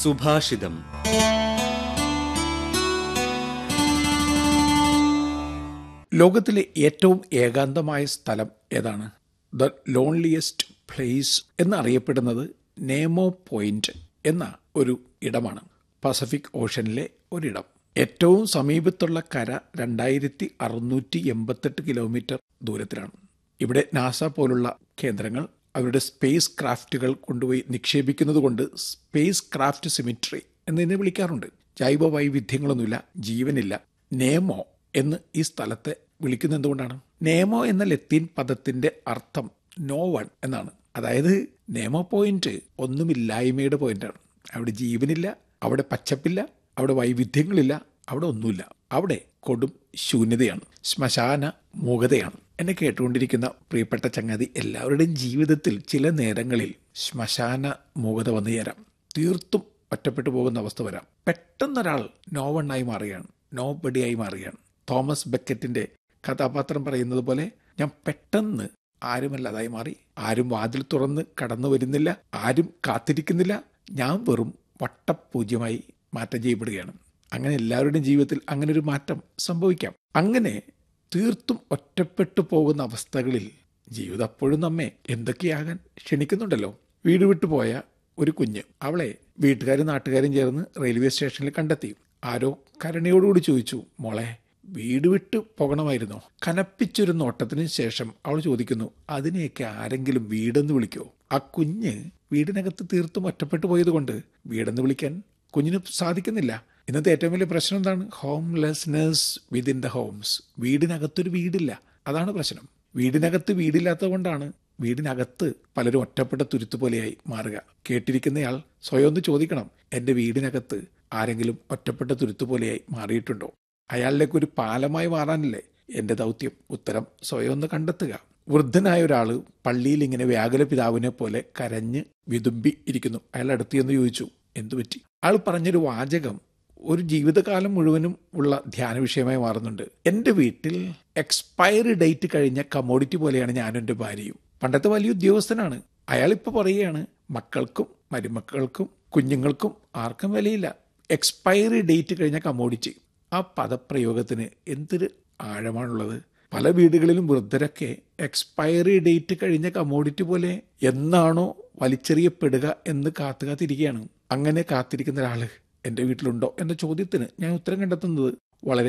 സുഭാഷിതം ലോകത്തിലെ ഏറ്റവും ഏകാന്തമായ സ്ഥലം ഏതാണ് ദ ലോൺലിയസ്റ്റ് പ്ലേസ് എന്നറിയപ്പെടുന്നത് നേമോ പോയിന്റ് എന്ന ഒരു ഇടമാണ് പസഫിക് ഓഷനിലെ ഒരിടം ഏറ്റവും സമീപത്തുള്ള കര രണ്ടായിരത്തി അറുന്നൂറ്റി എൺപത്തെട്ട് കിലോമീറ്റർ ദൂരത്തിലാണ് ഇവിടെ നാസ പോലുള്ള കേന്ദ്രങ്ങൾ അവരുടെ സ്പേസ് ക്രാഫ്റ്റുകൾ കൊണ്ടുപോയി നിക്ഷേപിക്കുന്നത് കൊണ്ട് സ്പേസ് ക്രാഫ്റ്റ് സിമിട്രി എന്നതിനെ വിളിക്കാറുണ്ട് ജൈവ വൈവിധ്യങ്ങളൊന്നുമില്ല ജീവനില്ല നേമോ എന്ന് ഈ സ്ഥലത്തെ വിളിക്കുന്നത് എന്തുകൊണ്ടാണ് നേമോ എന്ന ലത്തീൻ പദത്തിന്റെ അർത്ഥം നോ വൺ എന്നാണ് അതായത് നേമോ പോയിന്റ് ഒന്നുമില്ലായ്മയുടെ പോയിന്റാണ് അവിടെ ജീവനില്ല അവിടെ പച്ചപ്പില്ല അവിടെ വൈവിധ്യങ്ങളില്ല അവിടെ ഒന്നുമില്ല അവിടെ കൊടും ശൂന്യതയാണ് ശ്മശാന മൂകതയാണ് എന്നെ കേട്ടുകൊണ്ടിരിക്കുന്ന പ്രിയപ്പെട്ട ചങ്ങാതി എല്ലാവരുടെയും ജീവിതത്തിൽ ചില നേരങ്ങളിൽ ശ്മശാന മൂകത വന്നു ചേരാം തീർത്തും ഒറ്റപ്പെട്ടു പോകുന്ന അവസ്ഥ വരാം പെട്ടെന്നൊരാൾ നോ വണ്ണായി മാറുകയാണ് നോ ബഡിയായി മാറുകയാണ് തോമസ് ബെക്കറ്റിന്റെ കഥാപാത്രം പറയുന്നത് പോലെ ഞാൻ പെട്ടെന്ന് ആരുമല്ലാതായി മാറി ആരും വാതിൽ തുറന്ന് കടന്നു വരുന്നില്ല ആരും കാത്തിരിക്കുന്നില്ല ഞാൻ വെറും വട്ടപൂജ്യമായി മാറ്റം ചെയ്യപ്പെടുകയാണ് അങ്ങനെ എല്ലാവരുടെയും ജീവിതത്തിൽ അങ്ങനെ ഒരു മാറ്റം സംഭവിക്കാം അങ്ങനെ തീർത്തും ഒറ്റപ്പെട്ടു പോകുന്ന അവസ്ഥകളിൽ ജീവിതം അപ്പോഴും നമ്മെ എന്തൊക്കെയാകാൻ ക്ഷണിക്കുന്നുണ്ടല്ലോ വീട് വിട്ടു പോയ ഒരു കുഞ്ഞ് അവളെ വീട്ടുകാരും നാട്ടുകാരും ചേർന്ന് റെയിൽവേ സ്റ്റേഷനിൽ കണ്ടെത്തി ആരോ കരുണയോടുകൂടി ചോദിച്ചു മോളെ വീട് വിട്ട് പോകണമായിരുന്നോ കനപ്പിച്ചൊരു നോട്ടത്തിന് ശേഷം അവൾ ചോദിക്കുന്നു അതിനെയൊക്കെ ആരെങ്കിലും വീടെന്ന് വിളിക്കോ ആ കുഞ്ഞ് വീടിനകത്ത് തീർത്തും ഒറ്റപ്പെട്ടു പോയതുകൊണ്ട് വീടെന്ന് വിളിക്കാൻ കുഞ്ഞിന് സാധിക്കുന്നില്ല ഇന്നത്തെ ഏറ്റവും വലിയ പ്രശ്നം എന്താണ് ഹോംലെസ്നെസ് വിതിൻ ദ ഹോംസ് വീടിനകത്തൊരു വീടില്ല അതാണ് പ്രശ്നം വീടിനകത്ത് വീടില്ലാത്തത് കൊണ്ടാണ് വീടിനകത്ത് പലരും ഒറ്റപ്പെട്ട തുരുത്തു പോലെയായി മാറുക കേട്ടിരിക്കുന്നയാൾ സ്വയം ഒന്ന് ചോദിക്കണം എൻ്റെ വീടിനകത്ത് ആരെങ്കിലും ഒറ്റപ്പെട്ട തുരുത്തു പോലെയായി മാറിയിട്ടുണ്ടോ അയാളിലേക്ക് ഒരു പാലമായി മാറാനല്ലേ എൻ്റെ ദൗത്യം ഉത്തരം സ്വയം ഒന്ന് കണ്ടെത്തുക വൃദ്ധനായ ഒരാൾ പള്ളിയിൽ ഇങ്ങനെ വ്യാകുല പിതാവിനെ പോലെ കരഞ്ഞ് വിതുമ്പി ഇരിക്കുന്നു അയാൾ അടുത്ത് എന്ന് ചോദിച്ചു എന്തുപറ്റി അയാൾ പറഞ്ഞൊരു വാചകം ഒരു ജീവിതകാലം മുഴുവനും ഉള്ള ധ്യാന വിഷയമായി മാറുന്നുണ്ട് എൻ്റെ വീട്ടിൽ എക്സ്പയറി ഡേറ്റ് കഴിഞ്ഞ കമോഡിറ്റി പോലെയാണ് ഞാനും എൻ്റെ ഭാര്യയും പണ്ടത്തെ വലിയ ഉദ്യോഗസ്ഥനാണ് അയാൾ ഇപ്പോൾ പറയുകയാണ് മക്കൾക്കും മരുമക്കൾക്കും കുഞ്ഞുങ്ങൾക്കും ആർക്കും വിലയില്ല എക്സ്പയറി ഡേറ്റ് കഴിഞ്ഞ കമോഡിറ്റി ആ പദപ്രയോഗത്തിന് എന്തൊരു ആഴമാണുള്ളത് പല വീടുകളിലും വൃദ്ധരൊക്കെ എക്സ്പയറി ഡേറ്റ് കഴിഞ്ഞ കമോഡിറ്റി പോലെ എന്നാണോ വലിച്ചെറിയപ്പെടുക എന്ന് കാത്തു കാത്തിരിക്കുകയാണ് അങ്ങനെ കാത്തിരിക്കുന്ന ഒരാൾ എൻ്റെ വീട്ടിലുണ്ടോ എന്ന ചോദ്യത്തിന് ഞാൻ ഉത്തരം കണ്ടെത്തുന്നത് വളരെ